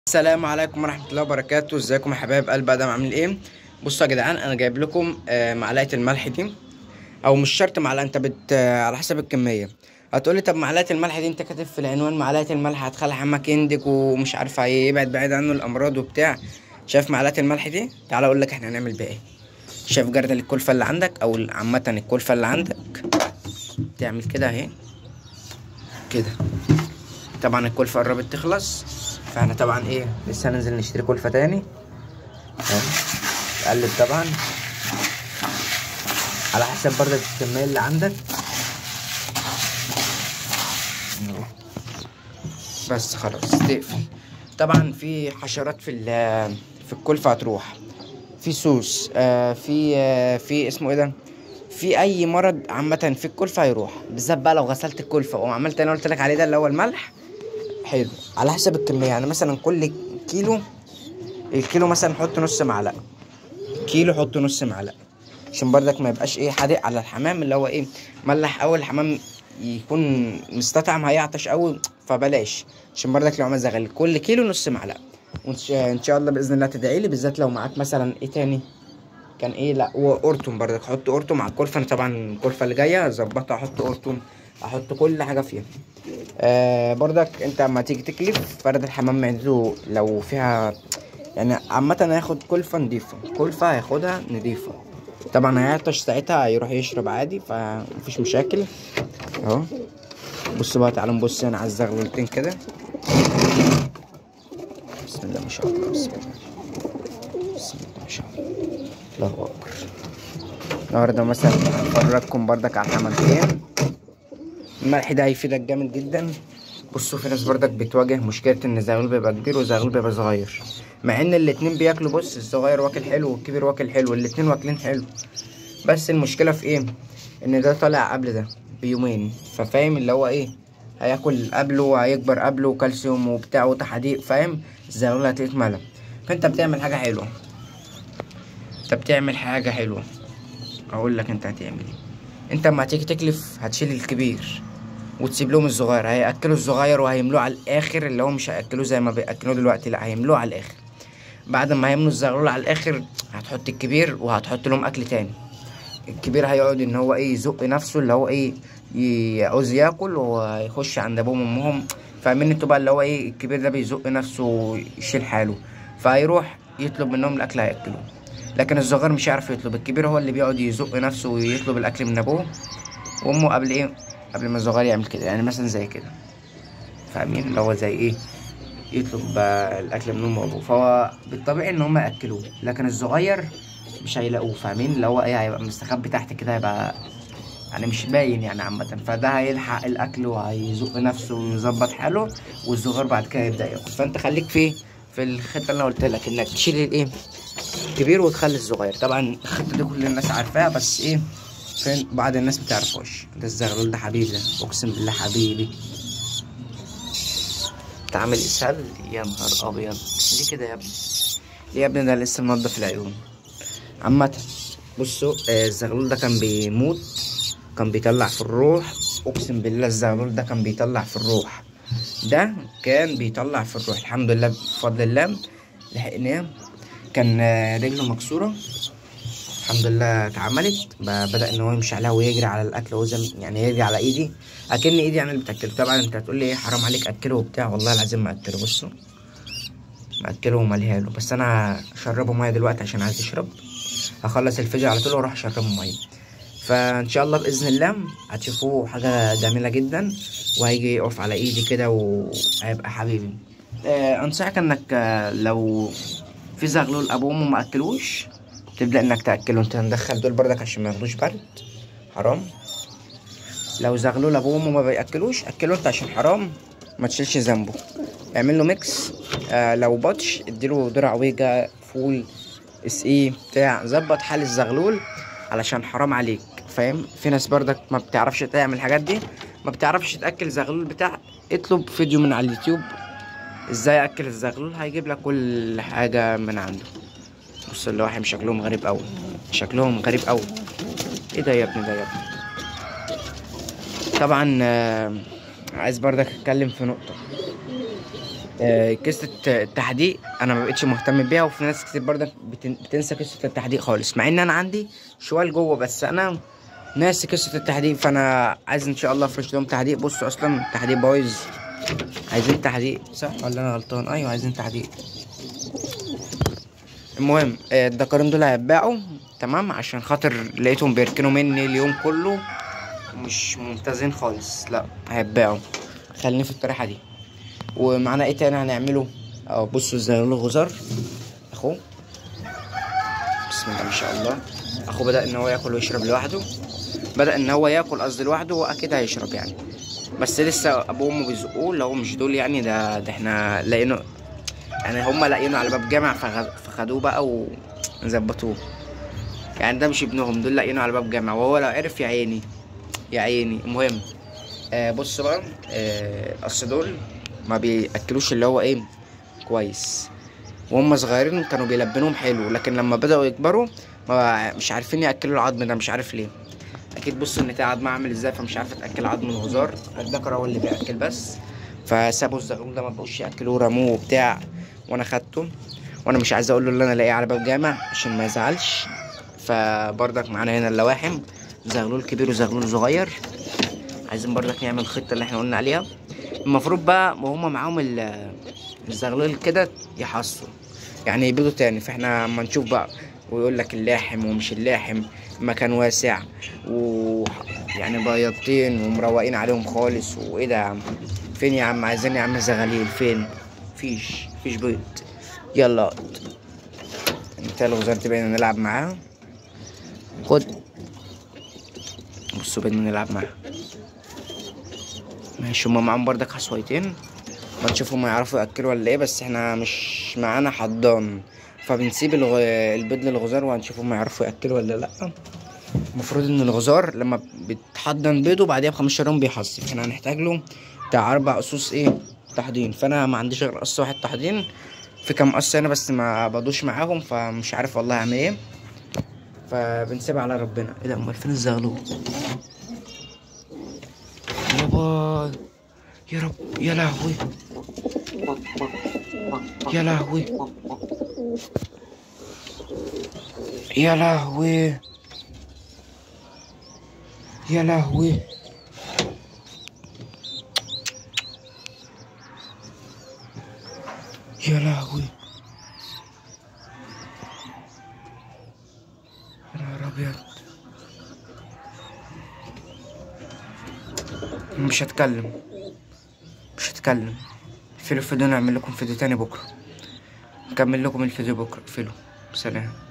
السلام عليكم ورحمة الله وبركاته ازيكم يا حبايب قلب ادم عاملين ايه بصوا يا جدعان انا جايب لكم آه، معلقة الملح دي او مش شرط معلقة انت بت آه، على حسب الكمية هتقولي طب معلقة الملح دي انت كاتب في العنوان معلقة الملح هتخلي حماك يندج ومش عارف يبعد بعيد عنه الامراض وبتاع شايف معلقة الملح دي تعالى اقول لك احنا هنعمل بيها ايه شايف جردل الكلفة اللي عندك او عامة الكلفة اللي عندك تعمل كده اهي كده طبعا الكلفة قربت تخلص فاحنا طبعا ايه لسه هننزل نشتري كلفة تاني اهو تقلب طبعا على حسب برضه الكمية اللي عندك أهو. بس خلاص تقفل طبعا في حشرات في ال- في الكلفة هتروح في سوس آه في آه في اسمه ايه ده في اي مرض عامة في الكلفة هيروح بالذات بقى لو غسلت الكلفة وعملت انا قلت لك عليه ده اللي هو الملح حلو على حسب الكمية يعني مثلا كل كيلو الكيلو مثلا حط نص معلقة كيلو حط نص معلقة عشان برضك ما يبقاش ايه حادق على الحمام اللي هو ايه ملح قوي الحمام يكون مستطعم هيعطش قوي فبلاش عشان برضك لو عمل زغل كل كيلو نص معلقة وان شاء إن شاء الله باذن الله تدعي لي بالذات لو معاك مثلا ايه تاني كان ايه لا وقرطم برضك حط قرطم مع الكلفه انا طبعا الكلفه اللي جايه اظبطها احط قرطم احط كل حاجه فيها آه برضك انت اما تيجي تكلف فرد الحمام معدته لو فيها يعني عامة هياخد كلفة نضيفة كلفة هياخدها نضيفة طبعا هيعطش ساعتها هيروح يشرب عادي فمفيش مشاكل اهو بصوا بقى تعالوا نبص هنا على الزغلولتين كده بسم الله ما شاء الله بسم الله بسم الله ما شاء الله الله اكبر النهارده مثلا هفرجكم بردك على الحمامتين الملح ده هيفيدك جامد جدا بصوا في ناس بردك بتواجه مشكلة ان الزغلول بيبقى كبير والزغلول بيبقى صغير مع ان الاتنين بياكلوا بص الصغير واكل حلو والكبير واكل حلو الاتنين واكلين حلو بس المشكلة في ايه ان ده طالع قبل ده بيومين ففاهم اللي هو ايه هياكل قبله هيكبر قبله كالسيوم وبتاع وتحديق فاهم الزغلول هتلاقيه اتملى فانت بتعمل حاجة حلوة انت بتعمل حاجة حلوة اقول لك انت هتعمل ايه انت اما هتيجي تكلف هتشيل الكبير وتسيب لهم الصغير هياكلوا الصغير وهيملوه على الاخر اللي هو مش هياكلوه زي ما بياكلوه دلوقتي لا هيملوه على الاخر بعد ما هيملوا الزغلول على الاخر هتحط الكبير وهتحط لهم اكل تاني الكبير هيقعد ان هو ايه يزق نفسه اللي هو ايه يعوز ياكل وهيخش عند ابوهم وامهم فاهمين انتوا بقى اللي هو ايه الكبير ده بيزق نفسه ويشيل حاله فهيروح يطلب منهم الاكل هياكلوه لكن الصغير مش هيعرف يطلب الكبير هو اللي بيقعد يزق نفسه ويطلب الاكل من ابوه وامه قبل ايه قبل ما الصغير يعمل كده يعني مثلا زي كده فاهمين اللي هو زي ايه يطلب آه، الاكل من امه وابوه فهو بالطبيعي ان هم ياكلوه لكن الصغير مش هيلاقوه فاهمين اللي هو ايه هيبقى مستخبي تحت كده هيبقى يعني مش باين يعني عامة فده هيلحق الأكل وهيزق نفسه ويظبط حاله والصغير بعد كده يبدأ ياكل فأنت خليك في في الخطة اللي أنا قلت لك إنك تشيل الإيه كبير وتخلي الصغير طبعا الخطة دي كل الناس عارفاها بس إيه فين بعض الناس متعرفوش ده الزغلول ده حبيبي ده أقسم بالله حبيبي أنت عامل إسهال يا نهار أبيض ليه كده يا ابني ليه يا ابني ده لسه منضف العيون عامة بصوا آه، الزغلول ده كان بيموت كان بيطلع في الروح اقسم بالله الزغلول ده كان بيطلع في الروح ده كان بيطلع في الروح الحمد لله بفضل الله لحقناه كان آه، رجله مكسوره الحمد لله اتعملت ب- بدأ ان هو يمشي عليها ويجري على الاكل وهو زي يعني يجري على ايدي اكن ايدي انا اللي بتاكله طبعا انت هتقول لي ايه حرام عليك اكله وبتاع والله العظيم ما اكله بصوا مأكله ومليها له بس انا اشربه ميه دلوقتي عشان عايز يشرب هخلص الفيديو على طول واروح اشربه ميه فان شاء الله باذن الله هتشوفوه حاجه جميله جدا وهيجي يقف على ايدي كده وهيبقى حبيبي آه انصحك انك آه، لو في زغلول ابوه وامه ما اكلوش تبدا انك تاكله انت هندخل دول بردك عشان ما ياخدوش برد حرام لو زغلول ابوه وامه ما بياكلوش اكله انت عشان حرام ما تشيلش ذنبه اعمل له ميكس آه لو بطش اديله درع ويجا فول اس ايه بتاع ظبط حال الزغلول علشان حرام عليك فاهم في ناس بردك ما بتعرفش تعمل الحاجات دي ما بتعرفش تاكل زغلول بتاع اطلب فيديو من على اليوتيوب ازاي اكل الزغلول هيجيب لك كل حاجه من عنده بص اللوحم شكلهم غريب قوي شكلهم غريب قوي ايه ده يا ابني ده يا ابني طبعا آه، عايز بردك اتكلم في نقطه آه، قصة التحديق انا ما بقتش مهتم بيها وفي ناس كتير برضك بتن- بتنسى قصة التحديق خالص مع ان انا عندي شوال جوه بس انا ناسي قصة التحديق فانا عايز ان شاء الله افرش لهم تحديق بصوا اصلا تحديق بايظ عايزين تحديق صح ولا انا غلطان ايوه عايزين تحديق المهم آه، الدكارين دول هيتباعوا تمام عشان خاطر لقيتهم بيركنوا مني اليوم كله مش ممتازين خالص لا هيتباعوا خليني في الطريحة دي ومعانا ايه تاني هنعمله اه بصوا ازاي له غزار اخوه بسم الله ما شاء الله اخوه بدأ ان هو ياكل ويشرب لوحده بدأ ان هو ياكل قصدي لوحده واكيد هيشرب يعني بس لسه ابوه وامه بيزقوه لو مش دول يعني ده ده احنا لاقينه يعني هما لاقينه على باب جامع فغ- فخدوه بقى وظبطوه يعني ده مش ابنهم دول لاقينه على باب جامع وهو لو عرف يا عيني يا عيني المهم آه بص بقى آه اصل دول ما بياكلوش اللي هو ايه كويس وهم صغيرين كانوا بيلبنوهم حلو لكن لما بدأوا يكبروا ما مش عارفين ياكلوا العظم ده مش عارف ليه اكيد بص النتاع عظمه عامل ازاي فمش عارفه تاكل عظم الغزار الذكر هو اللي بياكل بس فسابوا الزغلول ده ما بقوش ياكلوه رموه وبتاع وانا خدته وانا مش عايز اقول له اللي انا لاقيه على باب جامع عشان ما يزعلش فبرضك معانا هنا اللواحم زغلول كبير وزغلول صغير عايزين برضك نعمل الخطه اللي احنا قلنا عليها المفروض بقى وهم معاهم ال- الزغلول كده يحصوا يعني يبيضوا تاني فاحنا اما نشوف بقى ويقول لك اللاحم ومش اللاحم مكان واسع و يعني بيضتين ومروقين عليهم خالص وايه ده يا عم فين يا عم عايزين يا عم زغاليل فين فيش فيش بيض يلا اقعد. انت الغزال تبقى نلعب معاها خد بصوا بدنا نلعب معاها ماشي هما معاهم بردك حصويتين ما نشوف هما يعرفوا ياكلوا ولا ايه بس احنا مش معانا حضان فبنسيب الغ... البيض للغزار وهنشوف هما يعرفوا ياكلوا ولا لا المفروض ان الغزار لما بتحضن بيضه بعديها بخمس يوم بيحصي فاحنا هنحتاج له بتاع اربع قصوص ايه تحضين فانا ما عنديش غير قص واحد تحضين في كام قص هنا بس ما بدوش معاهم فمش عارف والله اعمل ايه فبنسيبها على ربنا ايه ده امال فين الزغلول يابا يا رب يا لهوي يا لهوي يا لهوي يا لهوي يا لهوي يا نهار ابيض مش هتكلم مش هتكلم اقفلوا الفيديو نعمل لكم فيديو تاني بكره نكمل لكم الفيديو بكره اقفلوا سلام